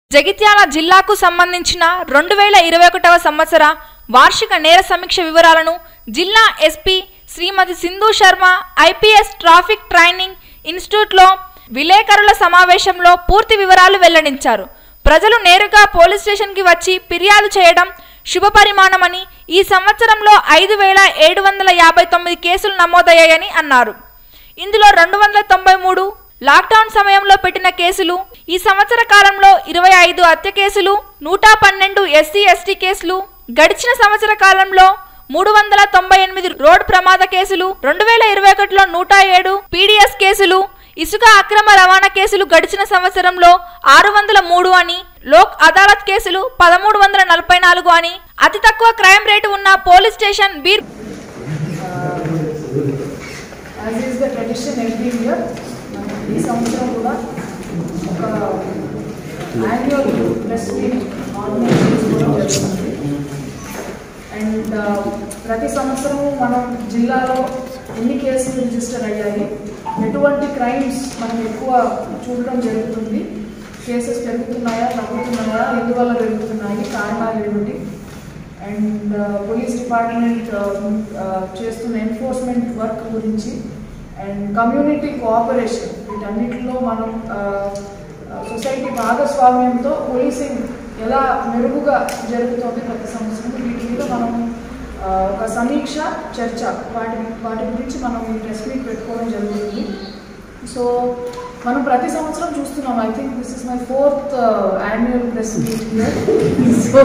జగిత్యాల జిల్లాకు సంబంధించిన రెండు వేల ఇరవై ఒకటవ సంవత్సర వార్షిక నేర సమీక్ష వివరాలను జిల్లా SP Shrimati Sindhu Sharma IPS traffic training ఇన్స్టిట్యూట్లో విలేకరుల సమావేశంలో పూర్తి వివరాలు వెల్లడించారు ప్రజలు నేరుగా పోలీస్ స్టేషన్కి వచ్చి ఫిర్యాదు చేయడం శుభపరిమాణమని ఈ సంవత్సరంలో ఐదు వేల ఏడు వందల యాభై తొమ్మిది కేసులు నమోదయ్యాయని అన్నారు ఇందులో రెండు వందల తొంభై మూడు లాక్డౌన్ సమయంలో పెట్టిన కేసులు ఈ సంవత్సర కాలంలో ఇరవై ఐదు హత్య కేసులు నూట పన్నెండు ఎస్సీ ఎస్టీ కేసులు గడిచిన సంవత్సర కాలంలో మూడు వందల తొంభై ఎనిమిది రోడ్ ప్రమాద కేసులు రెండు వేల ఇరవై ఒకటిలో నూట ఏడు పీడీఎస్ కేసులు ఇసుక అక్రమ రవాణా కేసులు గడిచిన సంవత్సరంలో ఆరు వందల మూడు అని లోక్ అదాలత్ కేసులు పదమూడు వందల నలభై నాలుగు అని అతి తక్కువ క్రైమ్ రేటు ఉన్న పోలీస్ స్టేషన్ బీర్ as is the tradition every year మనం ఈ సంవత్సరం కూడా ఒక యాన్యువల్ ప్రెస్ మీట్ ఆర్గనైజ్ చేసుకోవడం జరుగుతుంది అండ్ ప్రతి సంవత్సరం మనం జిల్లాలో ఎన్ని కేసులు రిజిస్టర్ అయ్యాయి ఎటువంటి క్రైమ్స్ మనం ఎక్కువ చూడడం జరుగుతుంది కేసెస్ పెరుగుతున్నాయా తగ్గుతున్నాయా ఎందువల్ల పెరుగుతున్నాయి కారణాలు ఏమిటి అండ్ పోలీస్ డిపార్ట్మెంట్ చేస్తున్న ఎన్ఫోర్స్మెంట్ వర్క్ గురించి అండ్ కమ్యూనిటీ కోఆపరేషన్ వీటన్నిటిలో మనం సొసైటీ భాగస్వామ్యంతో పోలీసింగ్ ఎలా మెరుగుగా జరుగుతోంది ప్రతి సంవత్సరం వీటి మీద మనం ఆ, ఒక సమీక్ష చర్చ వాటి వాటి గురించి మనం ఈ ప్రెస్ మీట్ పెట్టుకోవడం జరుగుతుంది సో మనం ప్రతి సంవత్సరం చూస్తున్నాం I think this is my fourth annual press meet so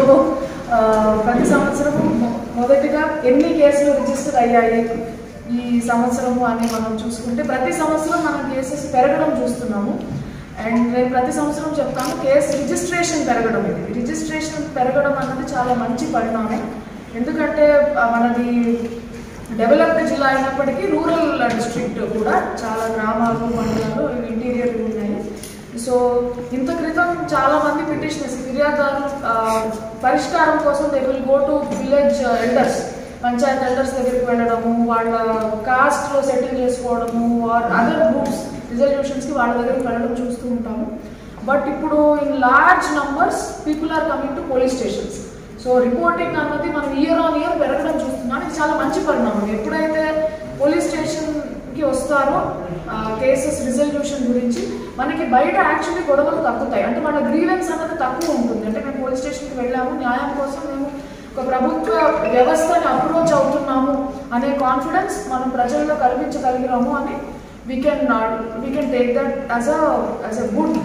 ప్రతి సంవత్సరం మొదటిగా ఎన్ని కేసులు రిజిస్టర్ అయ్యాయి ఈ సంవత్సరము అని మనం చూసుకుంటే ప్రతి సంవత్సరం మనం కేసెస్ పెరగడం చూస్తున్నాము అండ్ నేను ప్రతి సంవత్సరం చెప్తాను కేసు రిజిస్ట్రేషన్ పెరగడం ఇది రిజిస్ట్రేషన్ పెరగడం అన్నది చాలా మంచి పరిణామం ఎందుకంటే ఆ, మనది డెవలప్డ్ జిల్లా అయినప్పటికీ రూరల్ డిస్ట్రిక్ట్ కూడా చాలా గ్రామాలు మండలాలు ఇంటీరియర్ ఉన్నాయి సో ఇంత క్రితం చాలా మంది పిటిషనర్స్ ఫిర్యాదుదారులు ఆ, పరిష్కారం కోసం they will go to village elders panchayat elders దగ్గరికి వెళ్ళడము వాళ్ళ కాస్ట్లో సెటిల్ చేసుకోవడము ఆర్ అదర్ గ్రూప్స్ రిజల్యూషన్స్కి వాళ్ళ దగ్గరికి వెళ్ళడం చూస్తూ ఉంటాము బట్ ఇప్పుడు in large numbers people are coming to police stations so reporting అన్నది మనం ఇయర్ ఆన్ ఇయర్ పెరగడం చూస్తున్నాం ఇది చాలా మంచి పరిణామం ఎప్పుడైతే పోలీస్ స్టేషన్కి వస్తారో కేసెస్ రిజల్యూషన్ గురించి మనకి బయట యాక్చువల్లీ గొడవలు తగ్గుతాయి అంటే మన గ్రీవెన్స్ అన్నది తక్కువ ఉంటుంది అంటే మేము పోలీస్ స్టేషన్కి వెళ్ళాము న్యాయం కోసం మేము ఒక ప్రభుత్వ వ్యవస్థని అప్రోచ్ అవుతున్నాము అనే కాన్ఫిడెన్స్ మనం ప్రజల్లో కల్పించగలిగినాము అని we can we can take that as a as a good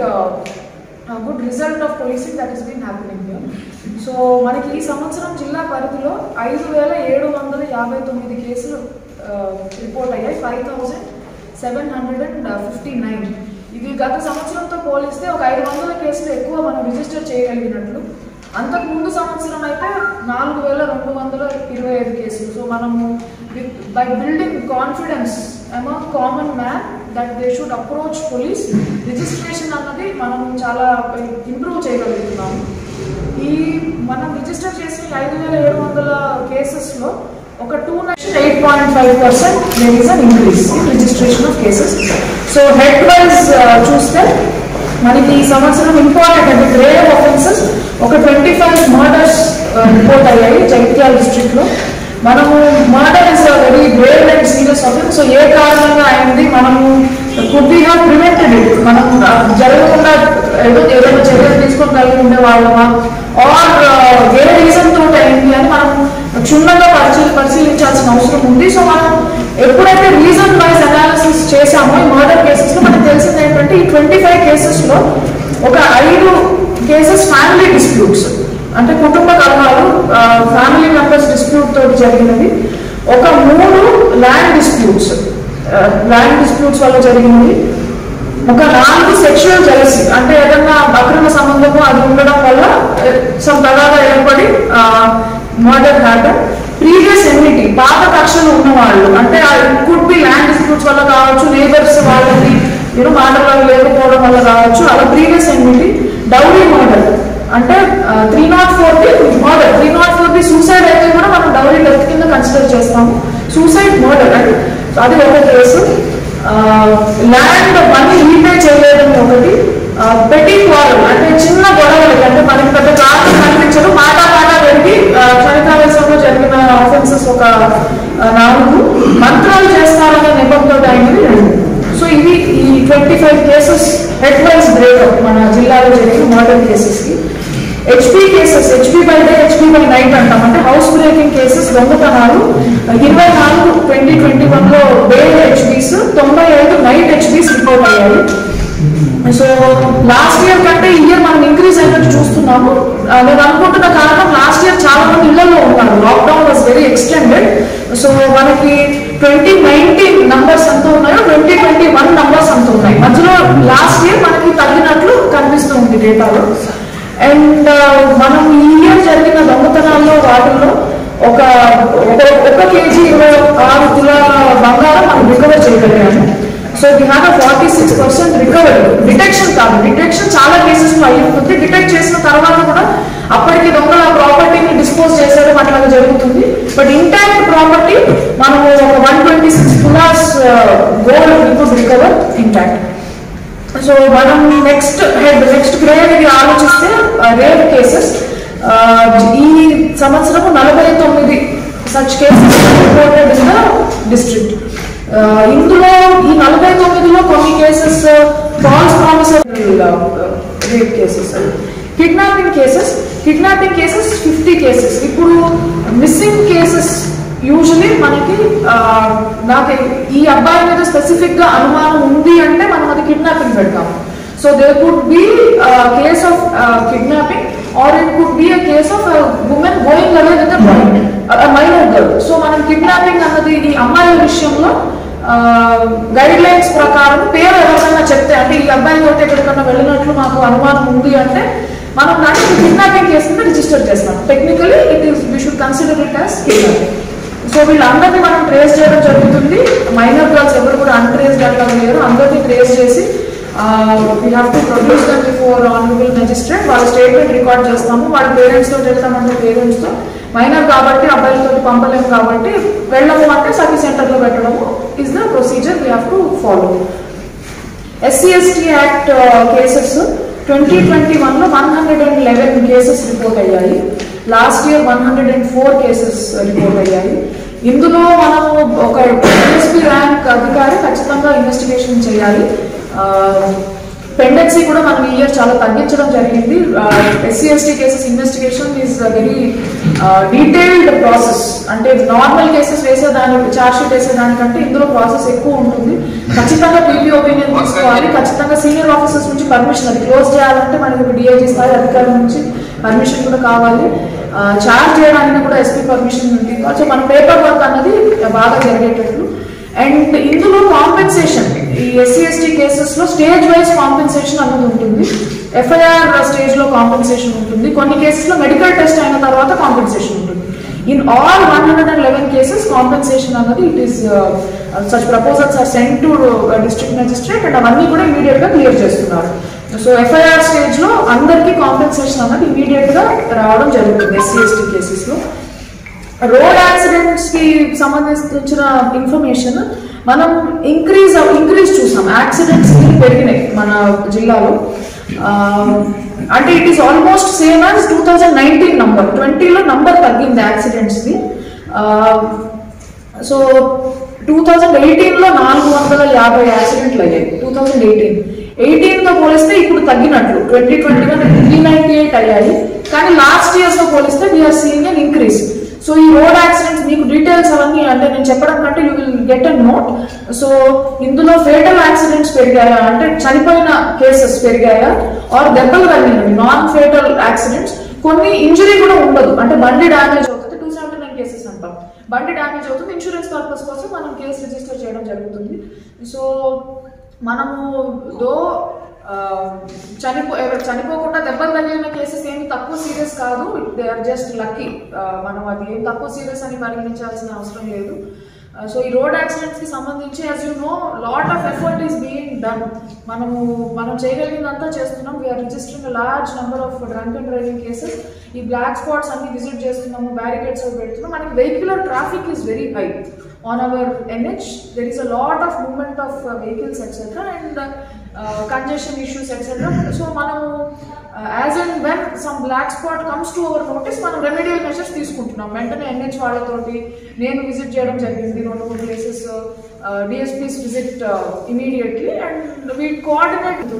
good result of policing that is been happening here so మనకి ఈ సంవత్సరం జిల్లా పరిధిలో ఐదు వేల ఏడు వందల యాభై తొమ్మిది కేసులు రిపోర్ట్ అయ్యాయి five thousand seven hundred and fifty nine ఇది గత సంవత్సరంతో పోలిస్తే ఒక ఐదు వందల కేసులు ఎక్కువ మనం రిజిస్టర్ చేయగలిగినట్లు అంతకు ముందు సంవత్సరం అయితే నాలుగు వేల రెండు వందల ఇరవై ఐదు కేసులు సో మనము with by building confidence among common man that they should approach police registration అన్నది మనం చాలా ఇంప్రూవ్ చేయగలుగుతున్నాము ఈ మనం రిజిస్టర్ చేసిన ఐదు వేల ఏడు వందల కేసెస్లో ఒక two nine eight point five percent there is an increase in registration of cases so head wise చూస్తే మనకి ఈ సంవత్సరం ఇంపార్టెంట్ అంటే గ్రేవ్ ఆఫెన్సెస్ ఒక ట్వంటీ ఫైవ్ మర్డర్స్ రిపోర్ట్ అయ్యాయి జగిత్యాల డిస్ట్రిక్ట్ లో మనము murder is a very grave and serious offence so ఏ కారణంగా అయింది మనము could be have prevented it మనం ఆ, జరగకుండా ఏదో ఏదైనా చర్యలు తీసుకొని కలిగి ఉండే వాళ్ళమా ఆర్ ఏ రీజన్ తోటి అయింది అని మనం క్షుణ్ణంగా పరిశీలి పరిశీలించాల్సిన అవసరం ఉంది సో మనం ఎప్పుడైతే రీజన్ వైజ్ అనాలిసిస్ చేశామో ఈ మర్డర్ కేసెస్ లో మనకు తెలిసింది ఏంటంటే ఈ ట్వంటీ ఫైవ్ కేసెస్ లో ఒక ఐదు కేసెస్ ఫ్యామిలీ డిస్ప్యూట్స్ అంటే కుటుంబ కలహాలు ఫ్యామిలీ మెంబర్స్ డిస్ప్యూట్ తోటి జరిగినవి ఒక మూడు ల్యాండ్ డిస్ప్యూట్స్ ల్యాండ్ డిస్ప్యూట్స్ వల్ల జరిగినవి ఒక నాలుగు సెక్షువల్ జెలసీ అంటే ఏదన్నా అక్రమ సంబంధము అది ఉండడం వల్ల సమ్ తగాదా ఏర్పడి మర్డర్ హ్యాపన్ ప్రీవియస్ ఎన్నిటీ పాత కక్షలు ఉన్న వాళ్ళు అంటే కుడ్ బి ల్యాండ్ డిస్ప్యూట్స్ వల్ల కావచ్చు నేబర్స్ వాళ్ళకి మీరు మాటలు లేకపోవడం వల్ల కావచ్చు అలా ప్రీవియస్ ఎన్నిటీ డౌరీ మర్డర్ అంటే three not four the murder three not four the suicide అయితే కూడా మనం డౌరీ డెత్ కింద కన్సిడర్ చేస్తాము సూసైడ్ మర్డర్ అంటే అది ఒక కేసు ల్యాండ్ మనీ రీపే చేయలేదని ఒకటి పెట్టి క్వారల్ అంటే చిన్న గొడవలకి మర్డర్ కేసెస్కి HP cases HP by day HP by night అంటాం అంటే హౌస్ బ్రేకింగ్ కేసెస్ దొంగతనాలు ఇరవై నాలుగు ట్వంటీ ట్వంటీ వన్లో డే హెచ్పీస్ తొంభై ఐదు నైట్ హెచ్పీస్ రిపోర్ట్ అయ్యాయి సో లాస్ట్ ఇయర్ కంటే ఈ ఇయర్ మనం ఇంక్రీజ్ అయినట్టు చూస్తున్నాము ఆ, నేను అనుకుంటున్న కారణం లాస్ట్ ఇయర్ చాలా మంది ఇళ్లలో ఉన్నారు lockdown was very extended so మనకి ట్వంటీ నైన్టీన్ నంబర్స్ ఎంత ఉన్నాయో ట్వంటీ ట్వంటీ వన్ నంబర్స్ అంత ఉన్నాయి మధ్యలో లాస్ట్ ఇయర్ మనకి తగ్గినట్లు కనిపిస్తూ ఉంది డేటాలో అండ్ మనం ఈ ఇయర్ జరిగిన దొంగతనాల్లో వాటిల్లో ఒక ఒక- ఒక కేజీ ఇరవై ఆరు తులాల బంగారం మనం రికవర్ చేయగలిగాము so we have a forty six percent recovery detection కాదు డిటెక్షన్ చాలా కేసెస్ లో అయ్యింది డిటెక్ట్ చేసిన తర్వాత కూడా అప్పటికి దొంగల ప్రాపర్టీని డిస్పోజ్ చేసేయడం అట్లాగా జరుగుతుంది బట్ ఇంటాక్ట్ ప్రాపర్టీ మనము ఒక one twenty six tolas gold ఇప్పుడు రికవర్ ఇంటాక్ట్ సో మనం నెక్స్ట్ హెడ్ నెక్స్ట్ గ్రేడ్ ఇది ఆలోచిస్తే రేర్ కేసెస్ ఈ సంవత్సరం నలభై తొమ్మిది such cases reported in the district ఇందులో ఈ నలభై తొమ్మిదిలో కొన్ని cases false promise of rape cases kidnapping cases kidnapping cases fifty cases ఇప్పుడు మిస్సింగ్ కేసెస్ యూజువలీ మనకి ఆ, నాకు ఈ అబ్బాయి మీద స్పెసిఫిక్ గా అనుమానం ఉంది అంటే మనం అది కిడ్నాపింగ్ పెడతాం so there could be case of kidnapping or it could be a case of women going away with minor girl so మనం కిడ్నాపింగ్ అన్నది ఈ అమ్మాయిల విషయంలో గైడ్ లైన్స్ ప్రకారం పేరు ఎవరైనా చెప్తే అంటే ఈ అబ్బాయి తోటి ఎక్కడికన్నా వెళ్ళినట్లు మాకు అనుమానం ఉంది అంటే మనం దాన్ని కిడ్నాపింగ్ కేసు కింద రిజిస్టర్ చేస్తాం technically it is we should consider it as kidnapping so వీళ్ళందరినీ మనం ట్రేస్ చేయడం జరుగుతుంది మైనర్ గర్ల్స్ ఎవరు కూడా అన్ట్రేస్డ్ అట్లా లేరు అందరినీ ట్రేస్ చేసి we have to produce them before honourable magistrate వాళ్ళ స్టేట్మెంట్ రికార్డ్ చేస్తాము వాళ్ళ పేరెంట్స్ తోటి వెళ్తామంటే పేరెంట్స్ తో మైనర్ కాబట్టి అబ్బాయిలతో పంపలేము కాబట్టి వెళ్ళము అంటే సఖీ సెంటర్లో పెట్టడము is the procedure we have to follow SC ST act cases twenty twenty వన్లో one hundred and eleven cases report అయ్యాయి last year one hundred and four cases report అయ్యాయి ఇందులో మనము ఒక డిఎస్పీ ర్యాంక్ అధికారి ఖచ్చితంగా ఇన్వెస్టిగేషన్ చేయాలి పెండెన్సీ కూడా మనం ఈ ఇయర్ చాలా తగ్గించడం జరిగింది SC ST cases investigation is very detailed process అంటే నార్మల్ కేసెస్ వేసేదాని ఛార్జ్ షీట్ వేసేదానికంటే ఇందులో ప్రాసెస్ ఎక్కువ ఉంటుంది ఖచ్చితంగా పీపీ ఒపీనియన్ తీసుకోవాలి ఖచ్చితంగా సీనియర్ ఆఫీసర్స్ నుంచి పర్మిషన్ అది క్లోజ్ చేయాలంటే మనకి డిఐజీ స్థాయి అధికారుల నుంచి పర్మిషన్ కూడా కావాలి చార్జ్ చేయడానికి కూడా ఎస్పీ పర్మిషన్ ఉంది సో మన పేపర్ వర్క్ అన్నది బాగా జరిగేటట్లు అండ్ ఇందులో కాంపెన్సేషన్ ఈ ఎస్సీ ఎస్టీ కేసెస్ లో స్టేజ్ వైజ్ కాంపెన్సేషన్ అన్నది ఉంటుంది ఎఫ్ఐఆర్ స్టేజ్ లో కాంపెన్సేషన్ ఉంటుంది కొన్ని కేసెస్ లో మెడికల్ టెస్ట్ అయిన తర్వాత కాంపెన్సేషన్ ఉంటుంది in all one hundred and eleven cases compensation అన్నది it is such proposals are sent to district magistrate and అవన్నీ కూడా ఇమీడియట్ గా క్లియర్ చేస్తున్నారు సో ఎఫ్ఐఆర్ స్టేజ్ లో అందరికీ కాంపెన్సేషన్ అన్నది ఇమీడియట్ గా రావడం జరుగుతుంది ఎస్సీ ఎస్టీ కేసెస్ లో రోడ్ యాక్సిడెంట్స్ కి సంబంధించిన ఇన్ఫర్మేషన్ మనం ఇంక్రీజ్ ఇంక్రీజ్ చూసాం యాక్సిడెంట్స్ పెరిగినాయి మన జిల్లాలో ఆ, అంటే it is almost same as two thousand nineteen number ట్వంటీలో నంబర్ తగ్గింది accidents the so two thousand ఎయిటీన్లో నాలుగు వందల యాభై యాక్సిడెంట్లు అయ్యాయి టూ థౌజండ్ ఎయిటీన్ ఎయిటీన్తో పోలిస్తే ఇప్పుడు తగ్గినట్లు twenty twenty one three ninety eight అయ్యాయి కానీ లాస్ట్ ఇయర్స్తో పోలిస్తే we are seeing an increase so ఈ రోడ్ యాక్సిడెంట్స్ మీకు డీటెయిల్స్ అవన్నీ అంటే నేను చెప్పడం కంటే you will get a note so ఇందులో ఫేటల్ యాక్సిడెంట్స్ పెరిగాయా అంటే చనిపోయిన కేసెస్ పెరిగాయా ఆర్ దెబ్బలు తగిలినవి నాన్ ఫేటల్ యాక్సిడెంట్స్ కొన్ని ఇంజరీ కూడా ఉండదు అంటే బండి డ్యామేజ్ అవుతుంది టూ సెవెంటీ నైన్ కేసెస్ అంటాం బండి డ్యామేజ్ అవుతుంది ఇన్సూరెన్స్ పర్పస్ కోసం మనం కేసు రిజిస్టర్ చేయడం జరుగుతుంది సో మనము దో ఆ, చనిపో ఎవరు చనిపోకుండా దెబ్బలు తగిలిన కేసెస్ ఏమి తక్కువ సీరియస్ కాదు దే ఆర్ జస్ట్ లక్కీ మనం అది ఏం తక్కువ సీరియస్ అని పరిగణించాల్సిన అవసరం లేదు సో ఈ రోడ్ యాక్సిడెంట్స్ కి సంబంధించి as you know lot of effort is being done మనము మనం చేయగలిగిందంతా చేస్తున్నాం we are registering large number of drunk and driving cases ఈ బ్లాక్ స్పాట్స్ అన్ని విజిట్ చేస్తున్నాము బ్యారికేడ్స్ అవి పెడుతున్నాం మనకి vehicular traffic is very high on our NH there is a lot of movement of vehicles etcetera and congestion issues etcetera so మనము as and when some black spot comes to our notice మనం remedial measures తీసుకుంటున్నాం వెంటనే NH వాళ్ళతోటి నేను visit చేయడం జరిగింది రెండు మూడు places DSPs visit immediately and we coordinate తోటి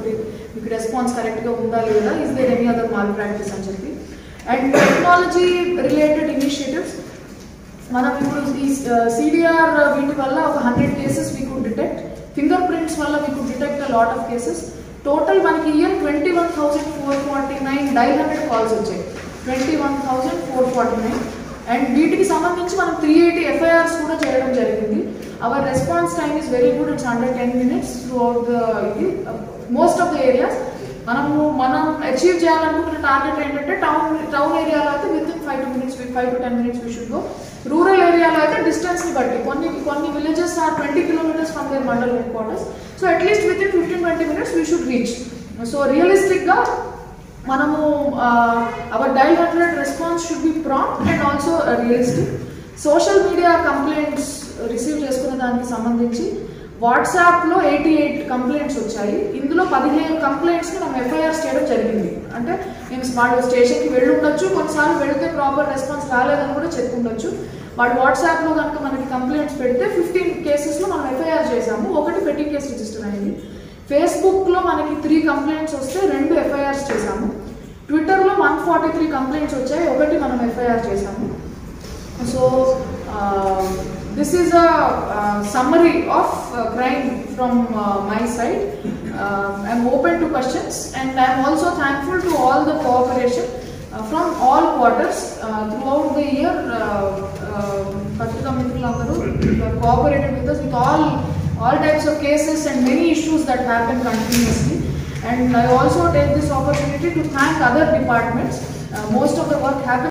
మీకు రెస్పాన్స్ కరెక్ట్గా ఉందా లేదా is there any other malpractice and చెప్పి అండ్ టెక్నాలజీ రిలేటెడ్ ఇనిషియేటివ్స్ మనం ఇప్పుడు ఈ సిడిఆర్ వీటి వల్ల ఒక hundred cases we could detect fingerprints వల్ల we could detect a lot of cases total మనకి year twenty one thousand four forty nine dial hundred calls వచ్చాయి twenty one thousand four forty nine and వీటికి సంబంధించి మనం three eighty FIRs కూడా చేయడం జరిగింది our response time is very good it's under ten minutes throughout the ఇది most of the areas మనము మనం అచీవ్ చేయాలనుకుంటున్న టార్గెట్ ఏంటంటే టౌన్ టౌన్ ఏరియాలో అయితే within five to minutes five to ten minutes we should go rural ఏరియాలో అయితే distance ని బట్టి కొన్ని కొన్ని villages are twenty kilometres from there mandal headquarters so at least within fifteen twenty minutes we should reach so realistic గా మనము our dial hundred response should be prompt and also realistic social media complaints receive చేసుకునే దానికి సంబంధించి వాట్సాప్లో eighty eight complaints వచ్చాయి ఇందులో పదిహేను కంప్లైంట్స్ని మనం ఎఫ్ఐఆర్స్ చేయడం జరిగింది అంటే మేము వాడు స్టేషన్కి వెళ్ళి ఉండొచ్చు కొన్నిసార్లు వెళితే ప్రాపర్ రెస్పాన్స్ రాలేదని కూడా చెప్పి ఉండొచ్చు వాడు వాట్సాప్లో కనుక మనకి కంప్లైంట్స్ పెడితే ఫిఫ్టీన్ కేసెస్లో మనం ఎఫ్ఐఆర్ చేసాము ఒకటి పెట్టి కేసు రిజిస్టర్ అయింది ఫేస్బుక్లో మనకి త్రీ కంప్లైంట్స్ వస్తే రెండు ఎఫ్ఐఆర్స్ చేసాము ట్విట్టర్లో వన్ ఫార్టీ త్రీ కంప్లైంట్స్ వచ్చాయి ఒకటి మనం ఎఫ్ఐఆర్ చేసాము so this is a summary of crime from my side I'm open to questions and I'm also thankful to all the cooperation from all quarters throughout the year పత్రికా మిత్రులందరూ cooperated with with all all types of cases and many issues that happen continuously. And I also take this opportunity to thank other departments. Uh, most of the work happens